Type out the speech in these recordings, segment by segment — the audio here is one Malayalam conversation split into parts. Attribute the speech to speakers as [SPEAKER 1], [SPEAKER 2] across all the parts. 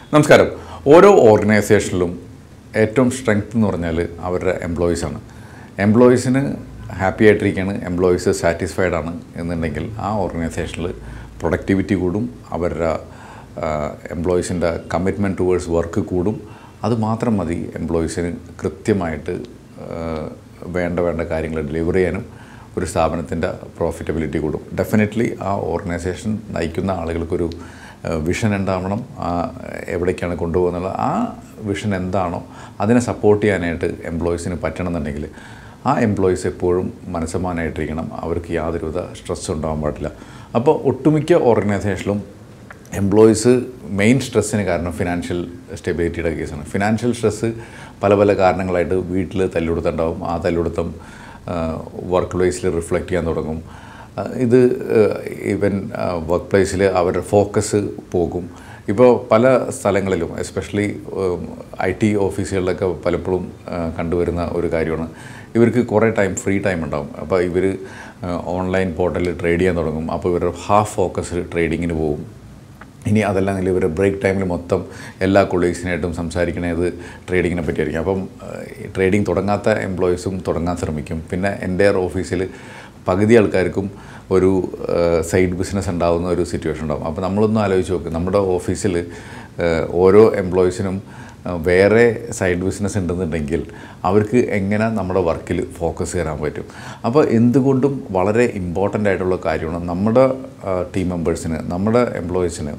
[SPEAKER 1] നമസ്കാരം ഓരോ ഓർഗനൈസേഷനിലും ഏറ്റവും സ്ട്രെങ്ത് എന്ന് പറഞ്ഞാൽ അവരുടെ എംപ്ലോയീസാണ് എംപ്ലോയീസിന് ഹാപ്പി ആയിട്ടിരിക്കുകയാണ് എംപ്ലോയീസ് സാറ്റിസ്ഫൈഡ് ആണ് എന്നുണ്ടെങ്കിൽ ആ ഓർഗനൈസേഷനിൽ പ്രൊഡക്ടിവിറ്റി കൂടും അവരുടെ എംപ്ലോയീസിൻ്റെ കമ്മിറ്റ്മെൻറ്റ് ടുവേഴ്സ് വർക്ക് കൂടും അത് മാത്രം മതി എംപ്ലോയീസിന് കൃത്യമായിട്ട് ആ, വേണ്ട വേണ്ട കാര്യങ്ങൾ ഡെലിവർ ചെയ്യാനും ഒരു സ്ഥാപനത്തിൻ്റെ പ്രോഫിറ്റബിലിറ്റി കൂടും ഡെഫിനറ്റ്ലി ആ ഓർഗനൈസേഷൻ നയിക്കുന്ന ആളുകൾക്കൊരു വിഷൻ ഉണ്ടാവണം ആ എവിടേക്കാണ് കൊണ്ടുപോകുന്നത് ആ വിഷൻ എന്താണോ അതിനെ സപ്പോർട്ട് ചെയ്യാനായിട്ട് എംപ്ലോയീസിന് പറ്റണമെന്നുണ്ടെങ്കിൽ ആ എംപ്ലോയീസ് എപ്പോഴും മനസ്സമാനായിട്ടിരിക്കണം അവർക്ക് യാതൊരുവിധ സ്ട്രെസ് ഉണ്ടാകാൻ പാടില്ല അപ്പോൾ ഒട്ടുമിക്ക ഓർഗനൈസേഷനിലും എംപ്ലോയീസ് മെയിൻ സ്ട്രെസ്സിന് കാരണം ഫിനാൻഷ്യൽ സ്റ്റെബിലിറ്റിയുടെ കേസാണ് ഫിനാൻഷ്യൽ സ്ട്രെസ്സ് പല പല കാരണങ്ങളായിട്ട് വീട്ടിൽ തല്ലുകൊടുത്തുണ്ടാവും ആ തല്ലുകൊടുത്തം വർക്ക് പ്ലേസിൽ റിഫ്ലക്റ്റ് ചെയ്യാൻ തുടങ്ങും ആ, ഇത് ഈവൻ വർക്ക് പ്ലേസിൽ അവരുടെ ഫോക്കസ് പോകും ഇപ്പോൾ പല സ്ഥലങ്ങളിലും എസ്പെഷ്യലി ഐ ടി ഓഫീസുകളിലൊക്കെ പലപ്പോഴും ആ, കണ്ടുവരുന്ന ഒരു കാര്യമാണ് ഇവർക്ക് കുറേ ടൈം ഫ്രീ ടൈം ഉണ്ടാവും അപ്പോൾ ഇവർ ഓൺലൈൻ പോർട്ടലിൽ ട്രേഡ് ചെയ്യാൻ തുടങ്ങും അപ്പോൾ ഇവരുടെ ഹാഫ് ഫോക്കസ് ട്രേഡിങ്ങിന് പോകും ഇനി അതല്ലെങ്കിൽ ഇവർ ബ്രേക്ക് ടൈമിൽ മൊത്തം എല്ലാ കൊളീഗ്സിനായിട്ടും സംസാരിക്കണത് ട്രേഡിങ്ങിനെ പറ്റിയായിരിക്കും അപ്പം ട്രേഡിങ് തുടങ്ങാത്ത എംപ്ലോയീസും തുടങ്ങാൻ ശ്രമിക്കും പിന്നെ എൻ്റെ ഓഫീസിൽ പകുതി ആൾക്കാർക്കും ഒരു സൈഡ് ബിസിനസ് ഉണ്ടാകുന്ന ഒരു സിറ്റുവേഷൻ ഉണ്ടാകും അപ്പോൾ നമ്മളൊന്ന് ആലോചിച്ച് നോക്ക് നമ്മുടെ ഓഫീസിൽ ഓരോ എംപ്ലോയീസിനും വേറെ സൈഡ് ബിസിനസ് ഉണ്ടെന്നുണ്ടെങ്കിൽ അവർക്ക് എങ്ങനെ നമ്മുടെ വർക്കിൽ ഫോക്കസ് ചെയ്യാൻ പറ്റും അപ്പോൾ എന്തുകൊണ്ടും വളരെ ഇമ്പോർട്ടൻ്റ് ആയിട്ടുള്ള കാര്യമാണ് നമ്മുടെ ടീം മെമ്പേഴ്സിന് നമ്മുടെ എംപ്ലോയീസിന്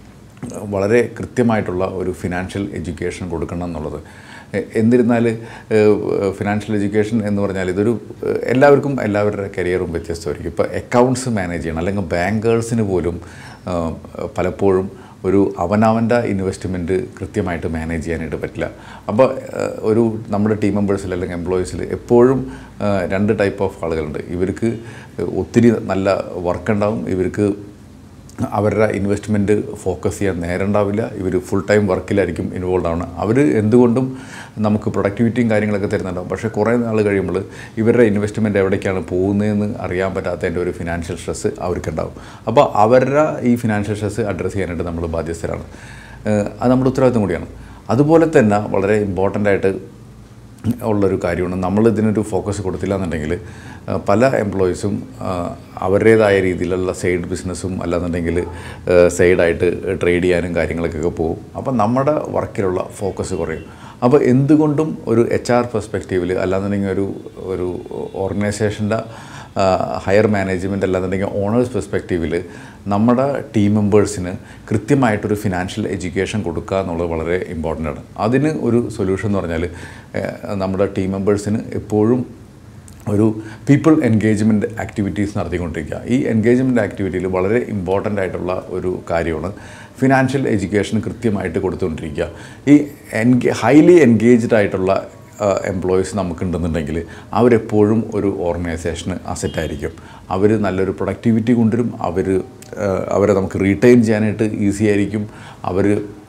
[SPEAKER 1] വളരെ കൃത്യമായിട്ടുള്ള ഒരു ഫിനാൻഷ്യൽ എഡ്യൂക്കേഷൻ കൊടുക്കണം എന്നുള്ളത് എ- എന്നിരുന്നാൽ ഫിനാൻഷ്യൽ എഡ്യൂക്കേഷൻ എന്ന് പറഞ്ഞാൽ ഇതൊരു ഏഹ്, എല്ലാവർക്കും എല്ലാവരുടെ കരിയറും വ്യത്യസ്തമായിരിക്കും ഇപ്പോൾ അക്കൗണ്ട്സ് മാനേജ് ചെയ്യണം അല്ലെങ്കിൽ ബാങ്കേഴ്സിന് പോലും ഏഹ്, പലപ്പോഴും ഒരു അവനവൻ്റെ ഇൻവെസ്റ്റ്മെൻറ്റ് കൃത്യമായിട്ട് മാനേജ് ചെയ്യാനായിട്ട് പറ്റില്ല അപ്പോൾ ഏഹ്, ഒരു നമ്മുടെ ടീം മെമ്പേഴ്സിൽ അല്ലെങ്കിൽ എംപ്ലോയീസിൽ എപ്പോഴും ഏഹ്, രണ്ട് ടൈപ്പ് ഓഫ് ആളുകളുണ്ട് ഇവർക്ക് ഒത്തിരി നല്ല വർക്ക് ഉണ്ടാവും ഇവർക്ക് അവരുടെ ഇൻവെസ്റ്റ്മെൻറ്റ് ഫോക്കസ് ചെയ്യാൻ നേരം ഉണ്ടാവില്ല ഇവർ ഫുൾ ടൈം വർക്കിലായിരിക്കും ഇൻവോൾവ് ആവുന്നത് അവർ എന്തുകൊണ്ടും നമുക്ക് പ്രൊഡക്ടിവിറ്റിയും കാര്യങ്ങളൊക്കെ തരുന്നുണ്ടാവും പക്ഷേ കുറേ നാൾ കഴിയുമ്പോൾ ഇവരുടെ ഇൻവെസ്റ്റ്മെൻറ്റ് എവിടേക്കാണ് പോകുന്നതെന്ന് അറിയാൻ പറ്റാത്തതിൻ്റെ ഒരു ഫിനാൻഷ്യൽ സ്ട്രെസ്സ് അവർക്കുണ്ടാവും അപ്പോൾ അവരുടെ ഈ ഫിനാൻഷ്യൽ സ്ട്രെസ്സ് അഡ്രസ്സ് ചെയ്യാനായിട്ട് നമ്മൾ ബാധ്യസ്ഥരാണ് ഏഹ് അത് നമ്മുടെ ഉത്തരവാദിത്തം കൂടിയാണ് അതുപോലെ തന്നെ വളരെ ഇമ്പോർട്ടൻ്റ് ആയിട്ട് ഉള്ളൊരു കാര്യമാണ് നമ്മൾ ഇതിനൊരു ഫോക്കസ് കൊടുത്തില്ല എന്നുണ്ടെങ്കിൽ ആ, പല എംപ്ലോയീസും അവരുടേതായ രീതിയിലുള്ള സൈഡ് ബിസിനസ്സും അല്ലാന്നുണ്ടെങ്കിൽ സൈഡായിട്ട് ട്രേഡ് ചെയ്യാനും കാര്യങ്ങളൊക്കെ പോകും അപ്പോൾ നമ്മുടെ വർക്കിലുള്ള ഫോക്കസ് കുറയും അപ്പോൾ എന്തുകൊണ്ടും ഒരു എച്ച് ആർ പെർസ്പെക്റ്റീവിൽ അല്ലാന്നുണ്ടെങ്കിൽ ഒരു ഒരു ഓർഗനൈസേഷൻ്റെ ഹയർ മാനേജ്മെൻറ്റ് അല്ലാന്നുണ്ടെങ്കിൽ ഓണേഴ്സ് പെർസ്പെക്റ്റീവിൽ നമ്മുടെ ടീം മെമ്പേഴ്സിന് കൃത്യമായിട്ടൊരു ഫിനാൻഷ്യൽ എഡ്യൂക്കേഷൻ കൊടുക്കുക എന്നുള്ളത് വളരെ ഇമ്പോർട്ടൻ്റ് ആണ് അതിന് ഒരു സൊല്യൂഷൻ എന്ന് പറഞ്ഞാൽ ഏഹ്, നമ്മുടെ ടീം മെമ്പേഴ്സിന് എപ്പോഴും ഒരു പീപ്പിൾ എൻഗേജ്മെൻറ്റ് ആക്ടിവിറ്റീസ് നടത്തിക്കൊണ്ടിരിക്കുക ഈ എൻഗേജ്മെൻറ്റ് ആക്ടിവിറ്റിയിൽ വളരെ ഇമ്പോർട്ടൻ്റ് ആയിട്ടുള്ള ഒരു കാര്യമാണ് ഫിനാൻഷ്യൽ എഡ്യൂക്കേഷൻ കൃത്യമായിട്ട് കൊടുത്തുകൊണ്ടിരിക്കുക ഈ എൻഗേ ഹൈലി എൻഗേജ്ഡ് ആയിട്ടുള്ള എംപ്ലോയീസ് നമുക്കുണ്ടെന്നുണ്ടെങ്കിൽ അവരെപ്പോഴും ഒരു ഓർഗനൈസേഷന് അസറ്റായിരിക്കും അവർ നല്ലൊരു പ്രൊഡക്ടിവിറ്റി കൊണ്ടുവരും അവർ അവരെ നമുക്ക് റീറ്റെയിൻ ചെയ്യാനായിട്ട് ഈസി ആയിരിക്കും അവർ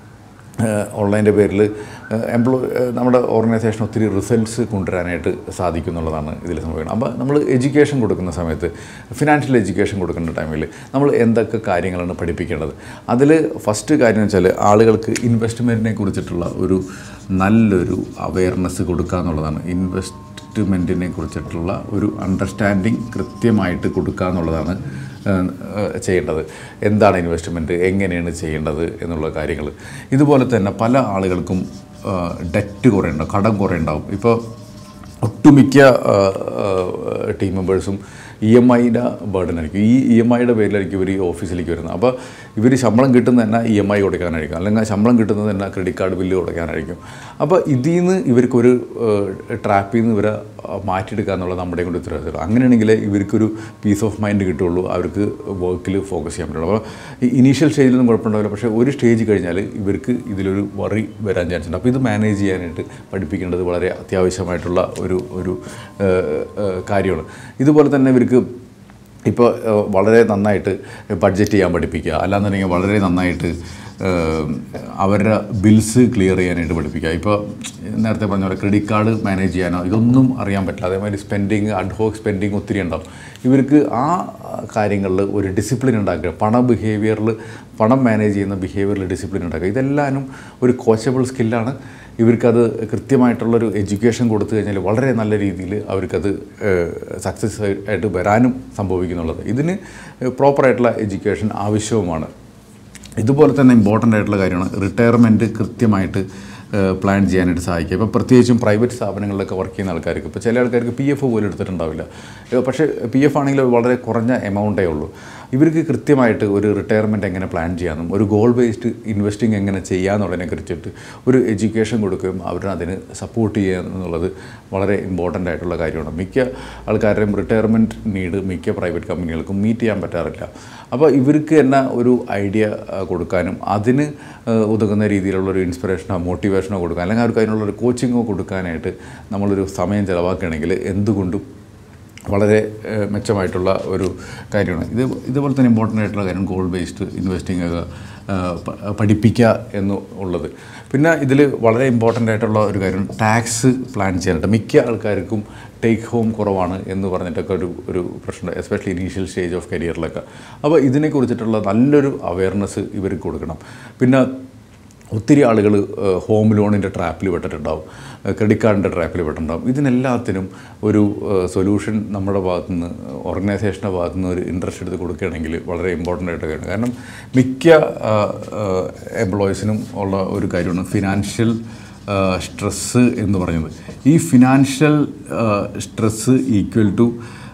[SPEAKER 1] ഓൺലൈൻ്റെ പേരിൽ എംപ്ലോ നമ്മുടെ ഓർഗനൈസേഷൻ ഒത്തിരി റിസൾട്ട്സ് കൊണ്ടുവരാനായിട്ട് സാധിക്കും എന്നുള്ളതാണ് ഇതിൽ സംഭവിക്കുന്നത് അപ്പോൾ നമ്മൾ എഡ്യൂക്കേഷൻ കൊടുക്കുന്ന സമയത്ത് ഫിനാൻഷ്യൽ എഡ്യൂക്കേഷൻ കൊടുക്കുന്ന ടൈമിൽ നമ്മൾ എന്തൊക്കെ കാര്യങ്ങളാണ് പഠിപ്പിക്കേണ്ടത് അതിൽ ഫസ്റ്റ് കാര്യം എന്ന് വെച്ചാൽ ആളുകൾക്ക് ഇൻവെസ്റ്റ്മെൻറ്റിനെ കുറിച്ചിട്ടുള്ള ഒരു നല്ലൊരു അവയർനെസ് കൊടുക്കുക എന്നുള്ളതാണ് ഇൻവെസ്റ്റ്മെൻറ്റിനെ കുറിച്ചിട്ടുള്ള ഒരു അണ്ടർസ്റ്റാൻഡിങ് കൃത്യമായിട്ട് കൊടുക്കുക എന്നുള്ളതാണ് ഏഹ്, ഏഹ്, ചെയ്യേണ്ടത് എന്താണ് ഇൻവെസ്റ്റ്മെൻറ്റ് എങ്ങനെയാണ് ചെയ്യേണ്ടത് എന്നുള്ള കാര്യങ്ങൾ ഇതുപോലെ തന്നെ പല ആളുകൾക്കും ഡെറ്റ് കുറേ ഉണ്ടാവും കടം കുറേ ഉണ്ടാവും ഇപ്പോൾ ഒട്ടുമിക്ക ടീം മെമ്പേഴ്സും ഇ എം ഐയുടെ ബേർഡൻ ആയിരിക്കും ഈ ഇ എം ഐയുടെ പേരിലായിരിക്കും ഇവർ ഈ ഓഫീസിലേക്ക് വരുന്നത് അപ്പോൾ ഇവർ ശമ്പളം കിട്ടുന്നത് തന്നെ ഇ എം ഐ കൊടുക്കാനായിരിക്കും അല്ലെങ്കിൽ ശമ്പളം കിട്ടുന്നത് തന്നെ ക്രെഡിറ്റ് കാർഡ് ബില്ല് കൊടുക്കാനായിരിക്കും അപ്പോൾ ഇതിൽ നിന്ന് ഇവർക്കൊരു ട്രാപ്പിൽ നിന്ന് ഇവരെ ആ, മാറ്റിയെടുക്കുക എന്നുള്ളത് നമ്മുടെ കൊണ്ട് ഉത്തരവാദിത്തം അങ്ങനെയാണെങ്കിൽ ഇവർക്കൊരു പീസ് ഓഫ് മൈൻഡ് കിട്ടുള്ളൂ അവർക്ക് വർക്കിൽ ഫോക്കസ് ചെയ്യാൻ പറ്റുള്ളൂ അപ്പോൾ ഈ ഇനീഷ്യൽ സ്റ്റേജിലൊന്നും കുഴപ്പമുണ്ടാവില്ല പക്ഷേ ഒരു സ്റ്റേജ് കഴിഞ്ഞാൽ ഇവർക്ക് ഇതിലൊരു വറി വരാൻ ചാൻസ് ഉണ്ട് അപ്പോൾ ഇത് മാനേജ് ചെയ്യാനായിട്ട് പഠിപ്പിക്കേണ്ടത് വളരെ അത്യാവശ്യമായിട്ടുള്ള ഒരു ഒരു ഏഹ്, ഏഹ്, കാര്യമാണ് ഇതുപോലെ തന്നെ ഇവർക്ക് ഇപ്പോൾ ഏഹ്, വളരെ നന്നായിട്ട് ബഡ്ജറ്റ് ചെയ്യാൻ പഠിപ്പിക്കുക അല്ലാന്നുണ്ടെങ്കിൽ വളരെ നന്നായിട്ട് അവരുടെ ബിൽസ് ക്ലിയർ ചെയ്യാനായിട്ട് പഠിപ്പിക്കുക ഇപ്പോൾ നേരത്തെ പറഞ്ഞ പോലെ ക്രെഡിറ്റ് കാർഡ് മാനേജ് ചെയ്യാനോ ഇതൊന്നും അറിയാൻ പറ്റില്ല അതേമാതിരി സ്പെൻഡിങ് അഡ്ഹോക്ക് സ്പെൻഡിങ് ഒത്തിരി ഉണ്ടാവും ഇവർക്ക് ആ കാര്യങ്ങളിൽ ഒരു ഡിസിപ്ലിൻ ഉണ്ടാക്കുക പണ ബിഹേവിയറിൽ പണം മാനേജ് ചെയ്യുന്ന ബിഹേവിയറിൽ ഡിസിപ്ലിൻ ഉണ്ടാക്കുക ഇതെല്ലാനും ഒരു കോച്ചബിൾ സ്കില്ലാണ് ഇവർക്കത് കൃത്യമായിട്ടുള്ളൊരു എഡ്യൂക്കേഷൻ കൊടുത്തു കഴിഞ്ഞാൽ വളരെ നല്ല രീതിയിൽ അവർക്കത് സക്സസ് ആയിട്ട് വരാനും സംഭവിക്കുന്നുള്ളത് ഇതിന് പ്രോപ്പറായിട്ടുള്ള എഡ്യൂക്കേഷൻ ആവശ്യവുമാണ് ഇതുപോലെ തന്നെ ഇമ്പോർട്ടൻ്റ് ആയിട്ടുള്ള കാര്യമാണ് റിട്ടയർമെൻറ്റ് കൃത്യമായിട്ട് പ്ലാൻ ചെയ്യാനായിട്ട് സഹായിക്കുക ഇപ്പോൾ പ്രത്യേകിച്ചും പ്രൈവറ്റ് സ്ഥാപനങ്ങളിലൊക്കെ വർക്ക് ചെയ്യുന്ന ആൾക്കാർക്ക് ഇപ്പോൾ ചില ആൾക്കാർക്ക് പി എഫ് പോലും എടുത്തിട്ടുണ്ടാവില്ല ഏഹ് പക്ഷേ പി എഫ് ആണെങ്കിൽ വളരെ കുറഞ്ഞ എമൗണ്ടേ ഉള്ളൂ ഇവർക്ക് കൃത്യമായിട്ട് ഒരു റിട്ടയർമെൻറ്റ് എങ്ങനെ പ്ലാൻ ചെയ്യാമെന്നും ഒരു ഗോൾ ബേസ്ഡ് ഇൻവെസ്റ്റിംഗ് എങ്ങനെ ചെയ്യാമെന്നുള്ളതിനെ കുറിച്ചിട്ട് ഒരു എഡ്യൂക്കേഷൻ കൊടുക്കുകയും അവരെ അതിന് സപ്പോർട്ട് ചെയ്യുക എന്നുള്ളത് വളരെ ഇമ്പോർട്ടൻ്റ് ആയിട്ടുള്ള കാര്യമാണ് മിക്ക ആൾക്കാരുടെയും റിട്ടയർമെൻറ്റ് നീഡ് മിക്ക പ്രൈവറ്റ് കമ്പനികൾക്കും മീറ്റ് ചെയ്യാൻ പറ്റാറില്ല അപ്പോൾ ഇവർക്ക് തന്നെ ഒരു ഐഡിയ കൊടുക്കാനും അതിന് ആ, ഉതകുന്ന രീതിയിലുള്ള ഒരു ഇൻസ്പിറേഷനോ മോട്ടിവേഷനോ കൊടുക്കാൻ അല്ലെങ്കിൽ അവർക്ക് അതിനുള്ള ഒരു കോച്ചിങ്ങോ കൊടുക്കാനായിട്ട് നമ്മളൊരു സമയം ചിലവാക്കുകയാണെങ്കിൽ എന്തുകൊണ്ടും വളരെ ഏഹ്, മെച്ചമായിട്ടുള്ള ഒരു കാര്യമാണ് ഇത് ഇതുപോലെ തന്നെ ഇമ്പോർട്ടൻ്റ് ആയിട്ടുള്ള കാര്യം ഗോൾ ബേസ്ഡ് ഇൻവെസ്റ്റിംഗ് ഒക്കെ ഏഹ്, പ- പഠിപ്പിക്കുക എന്ന് ഉള്ളത് പിന്നെ ഇതിൽ വളരെ ഇമ്പോർട്ടൻ്റ് ആയിട്ടുള്ള ഒരു കാര്യം ടാക്സ് പ്ലാൻ ചെയ്യാനായിട്ട് മിക്ക ആൾക്കാർക്കും ടേക്ക് ഹോം കുറവാണ് എന്ന് പറഞ്ഞിട്ടൊക്കെ ഒരു ഒരു പ്രശ്നം എസ്പെഷ്യലി ഇനീഷ്യൽ സ്റ്റേജ് ഓഫ് കരിയറിലൊക്കെ അപ്പോൾ ഇതിനെക്കുറിച്ചിട്ടുള്ള നല്ലൊരു അവയർനെസ് ഇവർക്ക് കൊടുക്കണം പിന്നെ ഒത്തിരി ആളുകൾ ഹോം ലോണിൻ്റെ ട്രാപ്പിൽ പെട്ടിട്ടുണ്ടാവും ക്രെഡിറ്റ് കാർഡിൻ്റെ ട്രാപ്പിൽ പെട്ടിട്ടുണ്ടാവും ഇതിനെല്ലാത്തിനും ഒരു സൊല്യൂഷൻ നമ്മുടെ ഭാഗത്തു നിന്ന് ഓർഗനൈസേഷൻ്റെ ഭാഗത്തു നിന്ന് ഒരു ഇൻട്രസ്റ്റ് എടുത്ത് കൊടുക്കുകയാണെങ്കിൽ വളരെ ഇമ്പോർട്ടൻ്റ് ആയിട്ട് കാര്യമാണ് കാരണം മിക്ക എംപ്ലോയീസിനും ഉള്ള ഒരു കാര്യമാണ് ഫിനാൻഷ്യൽ സ്ട്രെസ്സ് എന്ന് പറയുന്നത് ഈ financial stress equal to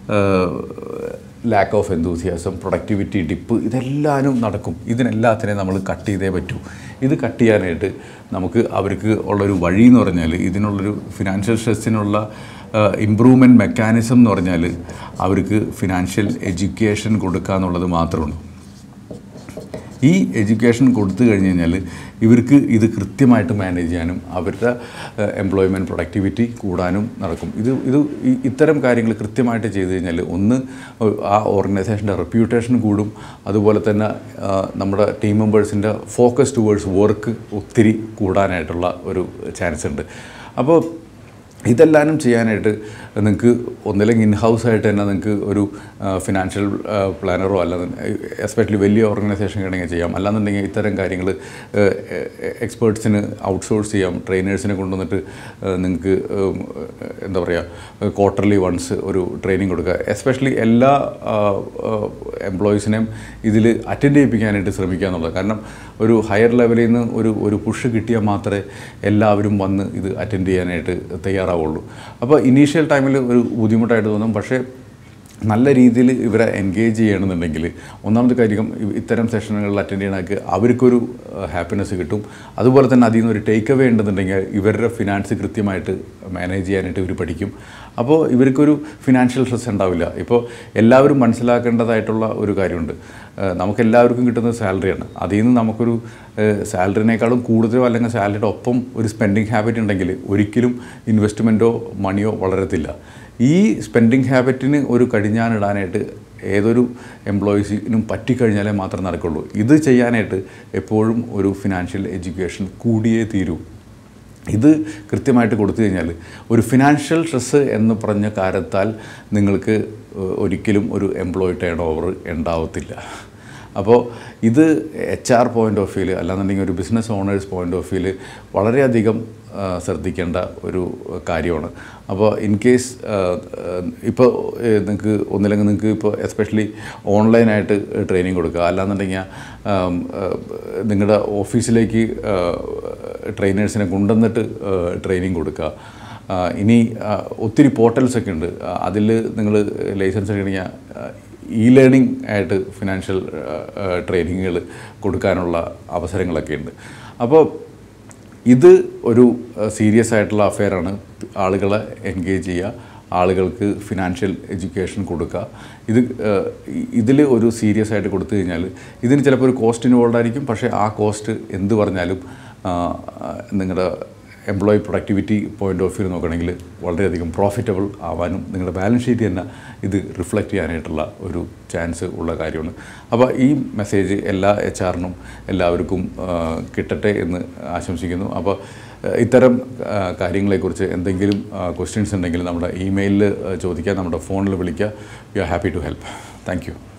[SPEAKER 1] lack of enthusiasm productivity dip ഇതെല്ലാനും നടക്കും ഇതിനെല്ലാത്തിനെയും നമ്മൾ കട്ട് ചെയ്തേ പറ്റൂ ഇത് കട്ട് ചെയ്യാനായിട്ട് നമുക്ക് അവർക്ക് ഉള്ളൊരു വഴി എന്ന് പറഞ്ഞാൽ ഇതിനുള്ളൊരു ഫിനാൻഷ്യൽ സ്ട്രെസ്സിനുള്ള ഇമ്പ്രൂവ്മെൻറ്റ് മെക്കാനിസം എന്ന് പറഞ്ഞാൽ അവർക്ക് ഫിനാൻഷ്യൽ എഡ്യൂക്കേഷൻ കൊടുക്കുക എന്നുള്ളത് മാത്രമാണ് ഈ എഡ്യൂക്കേഷൻ കൊടുത്തു കഴിഞ്ഞ് കഴിഞ്ഞാൽ ഇവർക്ക് ഇത് കൃത്യമായിട്ട് മാനേജ് ചെയ്യാനും അവരുടെ എംപ്ലോയ്മെൻറ്റ് പ്രൊഡക്ടിവിറ്റി കൂടാനും നടക്കും ഇത് ഇത് ഈ- ഇത്തരം കാര്യങ്ങൾ കൃത്യമായിട്ട് ചെയ്തു കഴിഞ്ഞാൽ ഒന്ന് ആ ഓർഗനൈസേഷൻ്റെ റെപ്യൂട്ടേഷൻ കൂടും അതുപോലെ തന്നെ ആ, നമ്മുടെ ടീം മെമ്പേഴ്സിൻ്റെ ഫോക്കസ് ടുവേഴ്സ് വർക്ക് ഒത്തിരി കൂടാനായിട്ടുള്ള ഒരു ചാൻസ് ഉണ്ട് അപ്പോൾ ഇതെല്ലാനും ചെയ്യാനായിട്ട് നിങ്ങൾക്ക് ഒന്നില്ലെങ്കിൽ ഇൻ ഹൗസ് ആയിട്ട് തന്നെ നിങ്ങൾക്ക് ഒരു ഫിനാൻഷ്യൽ പ്ലാനറോ അല്ല എസ്പെഷ്യലി വലിയ ഓർഗനൈസേഷൻ ആണെങ്കിൽ ചെയ്യാം അല്ലാന്നുണ്ടെങ്കിൽ ഇത്തരം കാര്യങ്ങൾ എക്സ്പേർട്സിന് ഔട്ട്സോഴ്സ് ചെയ്യാം ട്രെയിനേഴ്സിനെ കൊണ്ടുവന്നിട്ട് നിങ്ങൾക്ക് എന്താ പറയുക ക്വാർട്ടർലി വൺസ് ഒരു ട്രെയിനിങ് കൊടുക്കുക എസ്പെഷ്യലി എല്ലാ എംപ്ലോയീസിനെയും ഇതിൽ അറ്റൻഡ് ചെയ്യിപ്പിക്കാനായിട്ട് ശ്രമിക്കുക എന്നുള്ളത് കാരണം ഒരു ഹയർ ലെവലിൽ നിന്ന് ഒരു ഒരു പുഷ് കിട്ടിയാൽ മാത്രമേ എല്ലാവരും വന്ന് ഇത് അറ്റൻഡ് ചെയ്യാനായിട്ട് തയ്യാറാവുള്ളൂ അപ്പോൾ ഇനീഷ്യൽ ടൈമിൽ ഒരു ബുദ്ധിമുട്ടായിട്ട് തോന്നും പക്ഷേ നല്ല രീതിയിൽ ഇവരെ എൻഗേജ് ചെയ്യണമെന്നുണ്ടെങ്കിൽ ഒന്നാമത്തെ കാര്യം ഇ- ഇത്തരം സെഷനുകളിൽ അറ്റൻഡ് ചെയ്യണക്ക് അവർക്കൊരു ഹാപ്പിനെസ് കിട്ടും അതുപോലെ തന്നെ അതിൽ നിന്ന് ഒരു ടേക്ക് അവേ ഉണ്ടെന്നുണ്ടെങ്കിൽ ഇവരുടെ ഫിനാൻസ് കൃത്യമായിട്ട് മാനേജ് ചെയ്യാനായിട്ട് ഇവർ പഠിക്കും അപ്പോൾ ഇവർക്കൊരു ഫിനാൻഷ്യൽ സ്ട്രെസ് ഉണ്ടാവില്ല ഇപ്പോൾ എല്ലാവരും മനസ്സിലാക്കേണ്ടതായിട്ടുള്ള ഒരു കാര്യമുണ്ട് ഏഹ് നമുക്ക് എല്ലാവർക്കും കിട്ടുന്നത് സാലറിയാണ് അതിൽ നിന്ന് നമുക്കൊരു സാലറിനേക്കാളും കൂടുതലോ അല്ലെങ്കിൽ സാലറിയുടെ ഒപ്പം ഒരു സ്പെൻഡിങ് ഹാബിറ്റ് ഉണ്ടെങ്കിൽ ഒരിക്കലും ഇൻവെസ്റ്റ്മെൻറ്റോ മണിയോ വളരത്തില്ല ഈ സ്പെൻഡിങ് ഹാബിറ്റിന് ഒരു കടിഞ്ഞാനിടാനായിട്ട് ഏതൊരു എംപ്ലോയീസിനും പറ്റിക്കഴിഞ്ഞാലേ മാത്രം നടക്കുള്ളൂ ഇത് ചെയ്യാനായിട്ട് എപ്പോഴും ഒരു ഫിനാൻഷ്യൽ എഡ്യൂക്കേഷൻ കൂടിയേ തീരൂ ഇത് കൃത്യമായിട്ട് കൊടുത്തു കഴിഞ്ഞാൽ ഒരു ഫിനാൻഷ്യൽ സ്ട്രെസ് എന്ന് പറഞ്ഞ കാരണത്താൽ നിങ്ങൾക്ക് ഏഹ്, ഒരിക്കലും ഒരു എംപ്ലോയി ടേൺ ഓവർ ഉണ്ടാവത്തില്ല അപ്പോൾ ഇത് എച്ച് ആർ പോയിൻ്റ് ഓഫ് വ്യൂവിൽ അല്ലാന്നുണ്ടെങ്കിൽ ഒരു ബിസിനസ് ഓണേഴ്സ് പോയിൻ്റ് ഓഫ് വ്യൂവിൽ വളരെയധികം ആ, ശ്രദ്ധിക്കേണ്ട ഒരു കാര്യമാണ് അപ്പോൾ ഇൻ കേസ് ഇപ്പോൾ നിങ്ങൾക്ക് ഒന്നില്ലെങ്കിൽ നിങ്ങൾക്ക് ഇപ്പോൾ എസ്പെഷ്യലി ഓൺലൈനായിട്ട് ട്രെയിനിങ് കൊടുക്കുക അല്ലാന്നുണ്ടെങ്കിൽ ആം, ആ, നിങ്ങളുടെ ഓഫീസിലേക്ക് ട്രെയിനേഴ്സിനെ കൊണ്ടുവന്നിട്ട് ട്രെയിനിങ് കൊടുക്കുക ആ, ഇനി ആ, ഒത്തിരി പോർട്ടൽസ് ഒക്കെ ഉണ്ട് അതിൽ നിങ്ങൾ ലൈസൻസ് എടുക്കണമെങ്കിൽ ഇ ലേണിംഗ് ആയിട്ട് ഫിനാൻഷ്യൽ ട്രെയിനിങ്ങുകൾ കൊടുക്കാനുള്ള അവസരങ്ങളൊക്കെ ഉണ്ട് അപ്പോൾ ഇത് ഒരു സീരിയസ് ആയിട്ടുള്ള അഫെയറാണ് ആളുകളെ എൻഗേജ് ചെയ്യുക ആളുകൾക്ക് ഫിനാൻഷ്യൽ എഡ്യൂക്കേഷൻ കൊടുക്കുക ഇത് ഇതിൽ ഒരു സീരിയസ് ആയിട്ട് കൊടുത്തു കഴിഞ്ഞാൽ ഇതിന് ചിലപ്പോൾ ഒരു കോസ്റ്റ് ഇൻവോൾവ് ആയിരിക്കും പക്ഷേ ആ കോസ്റ്റ് എന്ത് പറഞ്ഞാലും നിങ്ങളുടെ employee productivity point of view നോക്കുകയാണെങ്കിൽ വളരെയധികം പ്രോഫിറ്റബിൾ ആവാനും നിങ്ങളുടെ ബാലൻസ് ഷീറ്റ് തന്നെ ഇത് റിഫ്ലക്റ്റ് ചെയ്യാനായിട്ടുള്ള ഒരു ചാൻസ് ഉള്ള കാര്യമാണ് അപ്പോൾ ഈ മെസ്സേജ് എല്ലാ എച്ച് ആറിനും എല്ലാവർക്കും ആ, കിട്ടട്ടെ എന്ന് ആശംസിക്കുന്നു അപ്പോൾ ആ, ഇത്തരം ആ, കാര്യങ്ങളെക്കുറിച്ച് എന്തെങ്കിലും ക്വസ്റ്റ്യൻസ് ഉണ്ടെങ്കിൽ നമ്മുടെ ഇമെയിലിൽ ചോദിക്കുക നമ്മുടെ ഫോണിൽ വിളിക്കുക we are happy to help thank U